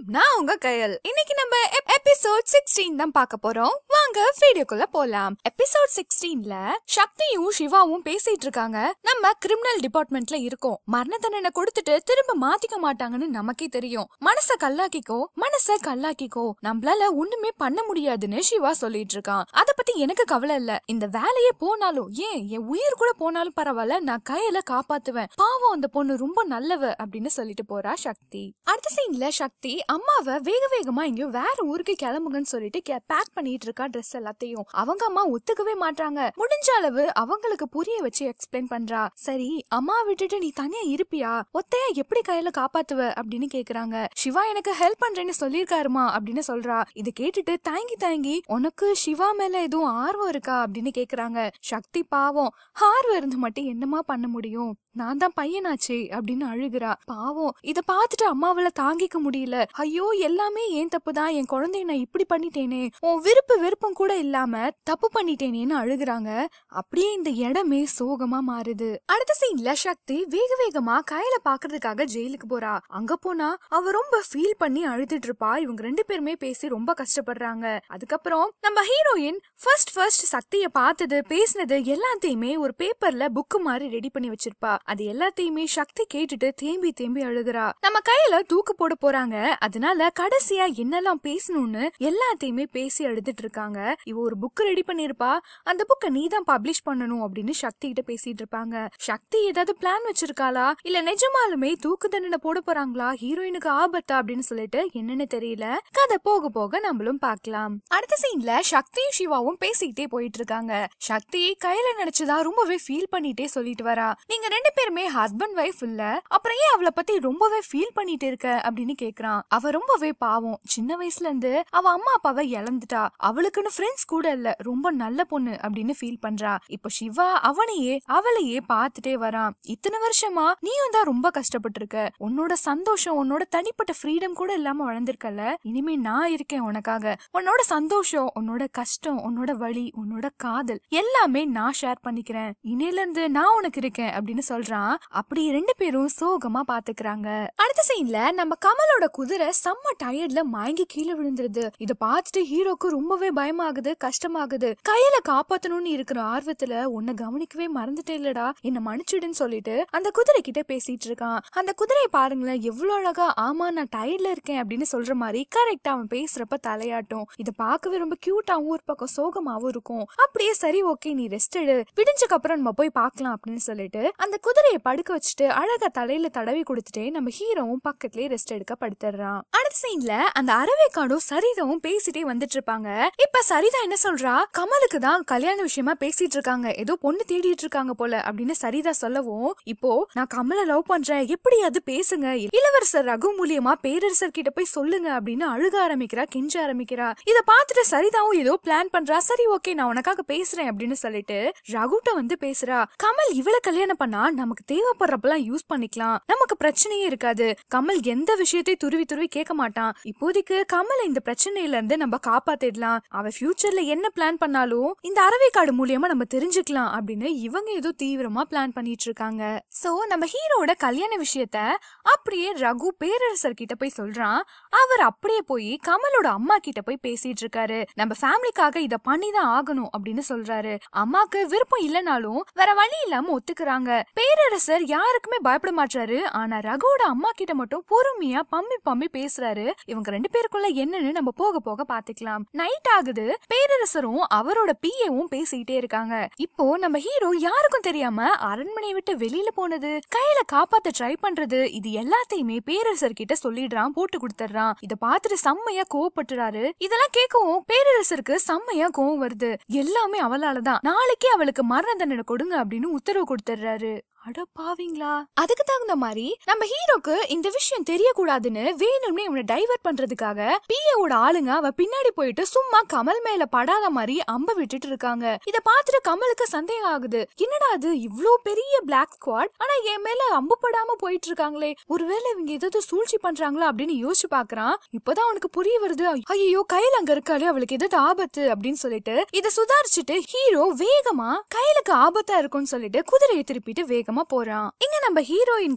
நான் உங்க கயல் இன்னைக்கு நம்ம எபிசோட் சிக்ஸ்டீன் தான் பார்க்க போறோம் வாங்க வீடியோக்குள்ள போலாம் எபிசோட் சிக்ஸ்டீன்ல சக்தியும் சிவாவும் பேசிட்டு இருக்காங்க நம்ம கிரிமினல் டிபார்ட்மெண்ட்ல இருக்கோம் மரண தண்டனை கொடுத்துட்டு திரும்ப மாத்திக்க மாட்டாங்கன்னு நமக்கே தெரியும் மனச கல்லாக்கிக்கோ மனச கல்லாக்கிக்கோ நம்மளால ஒண்ணுமே பண்ண முடியாதுன்னு சிவா சொல்லிட்டு இருக்கான் அத பத்தி எனக்கு கவலை இல்ல இந்த வேலையே போனாலும் ஏன் என் உயிர் கூட போனாலும் பரவாயில்ல நான் கையில காப்பாத்துவேன் பாவம் அந்த பொண்ணு ரொம்ப நல்லவ அப்படின்னு சொல்லிட்டு போறா சக்தி அடுத்த சீன்ல சக்தி அம்மாவை வேக வேகமா எங்கேயோ வேற ஊருக்கு கிளம்புங்கன்னு சொல்லிட்டு பேக் பண்ணிட்டு இருக்கா ட்ரெஸ் எல்லாத்தையும் அவங்க அம்மா ஒத்துக்கவே மாட்டாங்க முடிஞ்ச அளவு அவங்களுக்கு புரிய வச்சு எக்ஸ்பிளைன் பண்றா சரி அம்மா விட்டுட்டு நீ தனியா இருப்பியா ஒத்தையா எப்படி கையில காப்பாத்துவ அப்படின்னு கேக்குறாங்க சிவா எனக்கு ஹெல்ப் பண்றேன்னு சொல்லிருக்காருமா அப்படின்னு சொல்றா இது கேட்டுட்டு தாங்கி தாங்கி உனக்கு சிவா மேல எதுவும் ஆர்வம் இருக்கா அப்படின்னு கேக்குறாங்க சக்தி பாவம் ஆர்வம் இருந்து மட்டும் என்னமா பண்ண முடியும் நான் தான் பையனாச்சே அப்படின்னு அழுகுறா பாவம் இத பார்த்துட்டு அம்மாவால தாங்கிக்க முடியல ஐயோ எல்லாமே ஏன் தப்பு தான் என் குழந்தைய நான் இப்படி பண்ணிட்டேனே உன் விருப்பு வெறுப்பும் கூட இல்லாம தப்பு பண்ணிட்டேனேன்னு அழுகுறாங்க அப்படியே இந்த இடமே சோகமா மாறுது அடுத்த சீன்ல சக்தி வேக வேகமா கையில பாக்குறதுக்காக ஜெயிலுக்கு போறா அங்க போனா அவ ரொம்ப ஃபீல் பண்ணி அழுதுட்டு இருப்பா இவங்க ரெண்டு பேருமே பேசி ரொம்ப கஷ்டப்படுறாங்க அதுக்கப்புறம் நம்ம ஹீரோயின் ஃபர்ஸ்ட் ஃபர்ஸ்ட் சக்திய பார்த்தது பேசினது எல்லாத்தையுமே ஒரு பேப்பர்ல புக்கு மாதிரி ரெடி பண்ணி வச்சிருப்பா அது எல்லாத்தையுமே சக்தி கேட்டுட்டு தேம்பி தேம்பி அழுகுறா நம்ம கையில தூக்கு போட போறாங்க அதனால கடைசியா என்னெல்லாம் பேசணும்னு எல்லாத்தையுமே பேசி அழுதுட்டு இருக்காங்க இவ ஒரு புக் ரெடி பண்ணிருப்பா அந்த புக்கை நீ தான் பப்ளிஷ் பண்ணணும் அப்படின்னு சக்தி கிட்ட பேசிட்டு இருப்பாங்க சக்தி ஏதாவது பிளான் வச்சிருக்காளா இல்ல நிஜமாலுமே தூக்கு தண்டனை போட போறாங்களா ஹீரோயினுக்கு ஆபத்தா அப்படின்னு சொல்லிட்டு என்னன்னு தெரியல கதை போக போக நம்மளும் பார்க்கலாம் அடுத்த சீன்ல சக்தியும் சிவாவும் பேசிக்கிட்டே போயிட்டு இருக்காங்க சக்தி கையில நினைச்சதா ரொம்பவே ஃபீல் பண்ணிட்டே சொல்லிட்டு வரா நீங்க ரெண்டு பேருமே ஹஸ்பண்ட் ஒய்ஃப் இல்ல அப்புறம் ஏன் அவளை பத்தி ரொம்பவே ஃபீல் பண்ணிட்டு இருக்க அப்படின்னு கேக்குறான் அவ ரொம்பவே பாவம் சின்ன வயசுல இருந்து அவ அம்மா அப்பாவை இழந்துட்டா அவளுக்குன்னு ஃப்ரெண்ட்ஸ் கூட இல்ல ரொம்ப நல்ல பொண்ணு அப்படின்னு ஃபீல் பண்றா இப்ப சிவா அவனையே அவளையே பார்த்துட்டே வரான் இத்தனை வருஷமா நீயும் தான் ரொம்ப கஷ்டப்பட்டு இருக்க உன்னோட சந்தோஷம் உன்னோட தனிப்பட்ட ஃப்ரீடம் கூட இல்லாம வளர்ந்திருக்கல இனிமே நான் இருக்கேன் உனக்காக உன்னோட சந்தோஷம் உன்னோட கஷ்டம் உன்னோட வலி உன்னோட காதல் எல்லாமே நான் ஷேர் பண்ணிக்கிறேன் இனில இருந்து நான் உனக்கு இருக்கேன் அப்படின்னு சொல்றான் அப்படி ரெண்டு பேரும் சோகமா பாத்துக்கிறாங்க அடுத்த சீன்ல நம்ம கமலோட குதிரை செம்ம டயர்ட்ல மயங்கி கீழே விழுந்துருது இத பார்த்துட்டு ஹீரோக்கு ரொம்பவே பயமாகுது கஷ்டமாகுது கையில காப்பாத்தணும்னு இருக்கிற ஆர்வத்துல உன்னை கவனிக்கவே மறந்துட்டே இல்லடா என்ன மன்னிச்சிடுன்னு சொல்லிட்டு அந்த குதிரை கிட்ட பேசிட்டு இருக்கான் அந்த குதிரையை பாருங்களேன் எவ்வளவு அழகா ஆமா நான் டயர்ட்ல இருக்கேன் அப்படின்னு சொல்ற மாதிரி கரெக்டா அவன் பேசுறப்ப தலையாட்டும் இத பார்க்கவே ரொம்ப கியூட்டாவும் ஒரு பக்கம் சோகமாவும் இருக்கும் அப்படியே சரி ஓகே நீ ரெஸ்ட் எடு விடிஞ்சக்கு அப்புறம் நம்ம போய் பார்க்கலாம் அப்படின்னு சொல்லிட்டு அந்த குதிரையை படுக்க வச்சுட்டு அழகா தலையில தடவி கொடுத்துட்டே நம்ம ஹீரோவும் பக்கத்துலயே ரெஸ்ட் எடுக்க படுத்துறான் அடுத்த சீன்ல அந்த அரவேக்காடும் சரிதாவும் பேசிட்டே வந்துட்டு இருப்பாங்க இப்ப சரிதா என்ன சொல்றா கமலுக்கு தான் கல்யாண விஷயமா பேசிட்டு இருக்காங்க ஏதோ பொண்ணு தேடிட்டு இருக்காங்க போல அப்படின்னு சரிதா சொல்லவும் இப்போ நான் கமலை லவ் பண்றேன் எப்படியாவது பேசுங்க இளவரசர் ரகு மூலியமா பேரரசர் கிட்ட போய் சொல்லுங்க அப்படின்னு அழுக ஆரம்பிக்கிறா கெஞ்ச ஆரம்பிக்கிறா இத பார்த்துட்டு சரிதாவும் ஏதோ பிளான் பண்றா சரி ஓகே நான் உனக்காக பேசுறேன் அப்படின்னு சொல்லிட்டு ரகுட்ட வந்து பேசுறா கமல் இவள கல்யாணம் பண்ணா நமக்கு தேவைப்படுறப்பெல்லாம் யூஸ் பண்ணிக்கலாம் நமக்கு பிரச்சனையே இருக்காது கமல் எந்த விஷயத்தையும் துருவி துருவி கேட்க மாட்டான் இப்போதைக்கு கமலை இந்த பிரச்சனையில இருந்து நம்ம காப்பாத்திடலாம் அவ ஃபியூச்சர்ல என்ன பிளான் பண்ணாலும் இந்த அரவைக்காடு மூலியமா நம்ம தெரிஞ்சுக்கலாம் அப்படின்னு இவங்க ஏதோ தீவிரமா பிளான் பண்ணிட்டு இருக்காங்க சோ நம்ம ஹீரோட கல்யாண விஷயத்த அப்படியே ரகு பேரரசர் கிட்ட போய் சொல்றான் அவர் அப்படியே போய் கமலோட அம்மா கிட்ட போய் பேசிட்டு இருக்காரு நம்ம ஃபேமிலிக்காக இத பண்ணிதான் ஆகணும் அப்படின்னு சொல்றாரு அம்மாக்கு விருப்பம் இல்லைனாலும் வேற வழி இல்லாம ஒத்துக்குறாங்க பேரரசர் யாருக்குமே பயப்பட மாட்டாரு ஆனா ரகுவோட அம்மா கிட்ட மட்டும் பொறுமையா பம்மி பம்மி பேசுறாரு இவங்க ரெண்டு பேருக்குள்ள என்னன்னு நம்ம போக போக பாத்துக்கலாம் நைட் ஆகுது பேரரசரும் அவரோட பிஏவும் பேசிக்கிட்டே இருக்காங்க இப்போ நம்ம ஹீரோ யாருக்கும் தெரியாம அரண்மனையை விட்டு வெளியில போனது கையில காப்பாத்த ட்ரை பண்றது இது எல்லாத்தையுமே பேரரசர் கிட்ட சொல்லிடுறான் போட்டு கொடுத்துறான் இத பார்த்துட்டு செம்மையா கோவப்பட்டுறாரு இதெல்லாம் கேட்கவும் பேரரசருக்கு செம்மையா கோவம் வருது எல்லாமே அவளாலதான் நாளைக்கே அவளுக்கு மரண தண்டனை கொடுங்க அப்படின்னு உத்தரவு கொடுத்துறாரு அட பாவீங்களா அதுக்கு தகுந்த மாதிரி நம்ம ஹீரோக்கு இந்த விஷயம் தெரியக்கூடாதுன்னு வேணும்னே இவனை டைவர்ட் பண்றதுக்காக பிஏவோட ஆளுங்க அவ பின்னாடி போயிட்டு சும்மா கமல் மேல படாத மாதிரி அம்ப விட்டுட்டு இருக்காங்க இத பார்த்துட்டு கமலுக்கு சந்தேகம் ஆகுது என்னடா அது இவ்ளோ பெரிய பிளாக் ஸ்குவாட் ஆனா என் மேல அம்பு படாம போயிட்டு இருக்காங்களே ஒருவேளை இவங்க ஏதாவது சூழ்ச்சி பண்றாங்களா அப்படின்னு யோசிச்சு பாக்குறான் இப்பதான் அவனுக்கு புரிய வருது ஐயோ கையில அங்க இருக்காளே அவளுக்கு ஏதாவது ஆபத்து அப்படின்னு சொல்லிட்டு இத சுதாரிச்சுட்டு ஹீரோ வேகமா கையிலுக்கு ஆபத்தா இருக்கும்னு சொல்லிட்டு குதிரையை திருப்பிட்டு வேகமா போறான் இங்க நம்ம ஹீரோயினுக்கு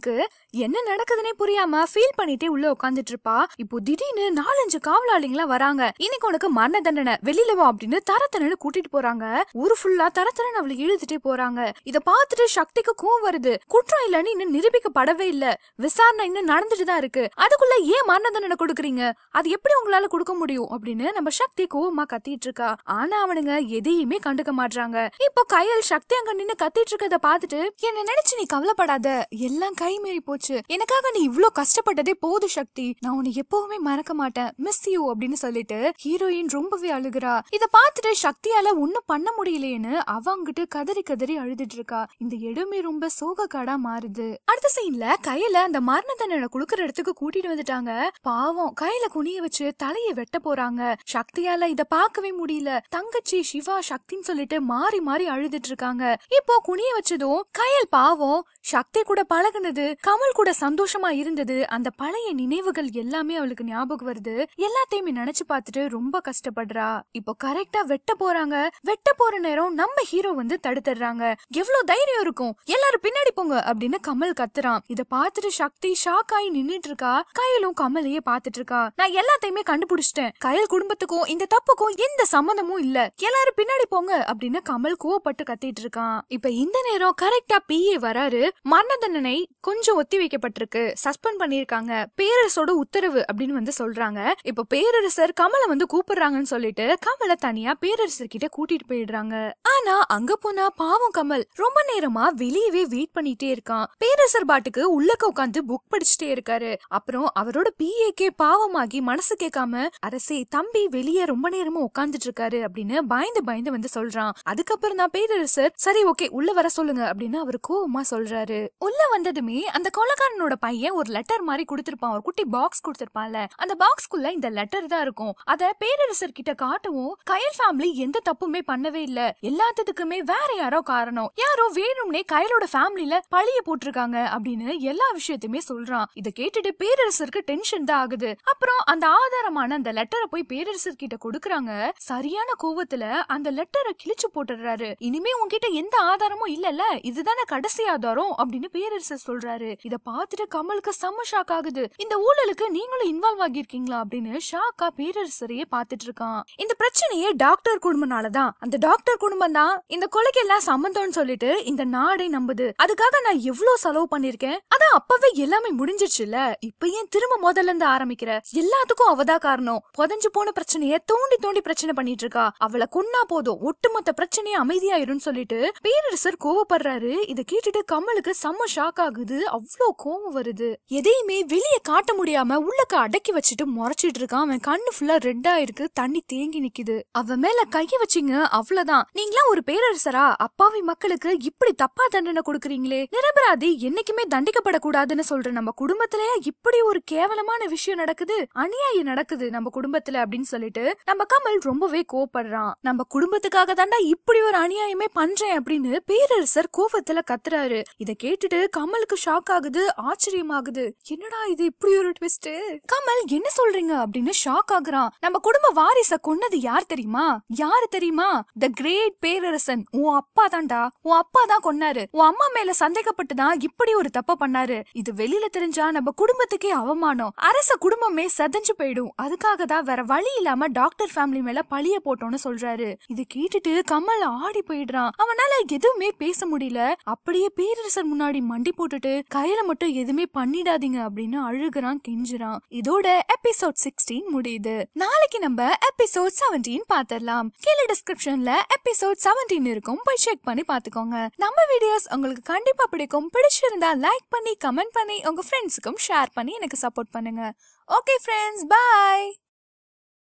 என்ன நடக்குதுன்னே புரியாம ஃபீல் பண்ணிட்டே உள்ள உட்காந்துட்டு இருப்பா இப்போ திடீர்னு நாலஞ்சு காவலாளிங்களா வராங்க இன்னைக்கு உனக்கு மரண தண்டனை வெளியில வா அப்படின்னு தரத்தனு கூட்டிட்டு போறாங்க ஊரு ஃபுல்லா தரத்தனு அவளை இழுத்துட்டே போறாங்க இத பார்த்துட்டு சக்திக்கு கோவம் வருது குற்றம் இல்லைன்னு இன்னும் நிரூபிக்கப்படவே இல்ல விசாரணை இன்னும் நடந்துட்டு தான் இருக்கு அதுக்குள்ள ஏன் மரண தண்டனை கொடுக்குறீங்க அது எப்படி உங்களால கொடுக்க முடியும் அப்படின்னு நம்ம சக்தி கோவமா கத்திட்டு இருக்கா ஆனா அவனுங்க எதையுமே கண்டுக்க மாட்றாங்க இப்போ கையல் சக்தி அங்க நின்னு கத்திட்டு இருக்கத பார்த்துட்டு என்ன நினைச்சு நீ கவலைப்படாத எல்லாம் கை மீறி போச்சு எனக்காக நீ இவ்ளோ கஷ்டப்பட்டதே போதும் சக்தி நான் உன்னை எப்பவுமே மறக்க மாட்டேன் மிஸ் யூ அப்படின்னு சொல்லிட்டு ஹீரோயின் ரொம்பவே அழுகுறா இத பார்த்துட்டு சக்தியால ஒண்ணும் பண்ண முடியலையேன்னு அவங்கிட்டு கதறி கதறி அழுதுட்டு இருக்கா இந்த இடமே ரொம்ப சோக காடா மாறுது அடுத்த சீன்ல கையில அந்த மரண தண்டனை குடுக்கற இடத்துக்கு கூட்டிட்டு வந்துட்டாங்க பாவம் கையில குனிய வச்சு தலைய வெட்ட போறாங்க சக்தியால இத பார்க்கவே முடியல தங்கச்சி சிவா சக்தின்னு சொல்லிட்டு மாறி மாறி அழுதுட்டு இருக்காங்க இப்போ குனிய வச்சதும் கயல் பாவம் சக்தி கூட பழகுனது கமல் கூட சந்தோஷமா இருந்தது அந்த பழைய நினைவுகள் எல்லாமே அவளுக்கு ஞாபகம் வருது எல்லாத்தையுமே நினைச்சு பார்த்துட்டு ரொம்ப கஷ்டப்படுறா இப்போ கரெக்டா வெட்ட போறாங்க வெட்ட போற நேரம் நம்ம ஹீரோ வந்து தடுத்துடுறாங்க எவ்வளவு தைரியம் இருக்கும் எல்லாரும் பின்னாடி போங்க அப்படின்னு கமல் கத்துறான் இத பார்த்துட்டு சக்தி ஷாக் ஆகி நின்னுட்டு இருக்கா கயலும் கமலையே பார்த்துட்டு இருக்கா நான் எல்லாத்தையுமே கண்டுபிடிச்சிட்டேன் கயல் குடும்பத்துக்கும் இந்த தப்புக்கும் எந்த சம்மந்தமும் இல்ல எல்லாரும் பின்னாடி போங்க அப்படின்னு கமல் கோவப்பட்டு கத்திட்டு இருக்கான் இப்ப இந்த நேரம் கரெக்டா பிஏ வராரு மரண தண்டனை கொஞ்சம் ஒத்தி வைக்கப்பட்டிருக்கு சஸ்பெண்ட் பண்ணிருக்காங்க பேரரசோட உத்தரவு அப்படின்னு வந்து சொல்றாங்க இப்ப பேரரசர் கமலை வந்து கூப்பிடுறாங்கன்னு சொல்லிட்டு கமலை தனியா பேரரசர் கிட்ட கூட்டிட்டு போயிடுறாங்க ஆனா அங்க போனா பாவம் கமல் ரொம்ப நேரமா வெளியவே வெயிட் பண்ணிட்டே இருக்கான் பேரரசர் பாட்டுக்கு உள்ளக்க உட்காந்து புக் படிச்சுட்டே இருக்காரு அப்புறம் அவரோட பிஏக்கே பாவமாகி மனசு கேட்காம அரசே தம்பி வெளியே ரொம்ப நேரமா உட்கார்ந்துட்டு இருக்காரு அப்படின்னு பயந்து பயந்து வந்து சொல்றான் அதுக்கப்புறம் தான் பேரரசர் சரி ஓகே உள்ள வர சொல்லுங்க அப்படின்னு அவர் கோவமா சொல்றாரு உள்ள வந்ததுமே அந்த கொலகாரனோட பையன் ஒரு லெட்டர் மாதிரி கொடுத்திருப்பான் ஒரு குட்டி பாக்ஸ் கொடுத்திருப்பான்ல அந்த பாக்ஸ்க்குள்ள இந்த லெட்டர் தான் இருக்கும் அத பேரரசர் கிட்ட காட்டவும் கயல் ஃபேமிலி எந்த தப்புமே பண்ணவே இல்ல எல்லாத்துக்குமே வேற யாரோ காரணம் யாரோ வேணும்னே கயலோட ஃபேமிலில பழிய போட்டிருக்காங்க அப்படின்னு எல்லா விஷயத்தையுமே சொல்றான் இத கேட்டுட்டு பேரரசருக்கு டென்ஷன் தான் ஆகுது அப்புறம் அந்த ஆதாரமான அந்த லெட்டரை போய் பேரரசர் கிட்ட கொடுக்கறாங்க சரியான கோவத்துல அந்த லெட்டரை கிழிச்சு போட்டுடுறாரு இனிமே உன்கிட்ட எந்த ஆதாரமும் இல்லல்ல இதுதானே கடைசி ஆதாரம் அப்படின்னு பேரரசர் சொல்றாரு இத பார்த்துட்டு கமலுக்கு செம்ம ஷாக் ஆகுது இந்த ஊழலுக்கு நீங்களும் இன்வால்வ் ஆகியிருக்கீங்களா அப்படின்னு ஷாக்கா பேரரசரையே பார்த்துட்டு இருக்கான் இந்த பிரச்சனையே டாக்டர் குடும்பனாலதான் அந்த டாக்டர் குடும்பம் தான் இந்த கொலைக்கு எல்லாம் சம்பந்தம்னு சொல்லிட்டு இந்த நாடே நம்புது அதுக்காக நான் எவ்வளவு செலவு பண்ணிருக்கேன் அதான் அப்பவே எல்லாமே முடிஞ்சிருச்சுல இப்ப ஏன் திரும்ப முதல்ல இருந்து ஆரம்பிக்கிற எல்லாத்துக்கும் அவதான் காரணம் புதஞ்சு போன பிரச்சனைய தோண்டி தோண்டி பிரச்சனை பண்ணிட்டு இருக்கா அவளை கொன்னா போதும் ஒட்டுமொத்த பிரச்சனையே அமைதியாயிரும்னு சொல்லிட்டு பேரரசர் கோவப்படுறாரு இத கேட்டுட்டு கமலுக்கு செம்ம ஷாக் ஆகுது அவ்வளோ கோவம் வருது எதையுமே வெளியே காட்ட முடியாம உள்ளக்க அடக்கி வச்சுட்டு முறைச்சிட்டு இருக்கான் அவன் கண்ணு ஃபுல்லா ரெட்டா இருக்கு தண்ணி தேங்கி நிக்குது அவன் மேல கைய வச்சீங்க அவ்வளவுதான் நீங்களா ஒரு பேரரசரா அப்பாவி மக்களுக்கு இப்படி தப்பா தண்டனை கொடுக்குறீங்களே நிரபராதி என்னைக்குமே தண்டிக்கப்படக்கூடாதுன்னு சொல்ற நம்ம குடும்பத்துல இப்படி ஒரு கேவலமான விஷயம் நடக்குது அநியாயம் நடக்குது நம்ம குடும்பத்துல அப்படின்னு சொல்லிட்டு நம்ம கமல் ரொம்பவே கோவப்படுறான் நம்ம குடும்பத்துக்காக தாண்டா இப்படி ஒரு அநியாயமே பண்றேன் அப்படின்னு பேரரசர் கோவத்துல கத்துறாரு இத கேட்டுட்டு கமலுக்கு ஷாக் ஆகுது ஆச்சரியமாகுது என்னடா இது இப்படி ஒரு ட்விஸ்ட் கமல் என்ன சொல்றீங்க அப்படின்னு ஷாக் ஆகுறான் நம்ம குடும்ப வாரிச கொன்னது யார் தெரியுமா யாரு தெரியுமா த கிரேட் பேரரசன் உன் அப்பா தான்டா உன் அப்பா தான் கொன்னாரு உன் அம்மா மேல சந்தேகப்பட்டு தான் இப்படி ஒரு தப்ப பண்ணாரு இது வெளியில தெரிஞ்சா நம்ம குடும்பத்துக்கே அவமானம் அரச குடும்பமே செதஞ்சு போயிடும் அதுக்காக தான் வேற வழி இல்லாம டாக்டர் ஃபேமிலி மேல பழிய போட்டோம்னு சொல்றாரு இது கேட்டுட்டு கமல் ஆடி போயிடுறான் அவனால எதுவுமே பேச முடியல அப்படியே பேரரசர் முன்னாடி மண்டி போட்டுட்டு கையில மட்டும் எதுவுமே பண்ணிடாதீங்க அப்படின்னு அழுகுறான் கெஞ்சுறான் இதோட எபிசோட் சிக்ஸ்டீன் முடியுது நாளைக்கு நம்ம எபிசோட் செவன்டீன் பாத்திரலாம் கீழே டிஸ்கிரிப்ஷன்ல எபிசோட் செவன்டீன் இருக்கும் போய் செக் பண்ணி பாத்துக்கோங்க நம்ம வீடியோஸ் உங்களுக்கு கண்டிப்பா பிடிக்கும் பிடிச்சிருந்தா லைக் பண்ணி கமெண்ட் பண்ணி உங்க ஃப்ரெண்ட்ஸுக்கும் ஷேர் பண்ணி எனக்கு சப்போர்ட் பண்ணுங்க ஓகே ஃப்ரெண்ட்ஸ் பாய்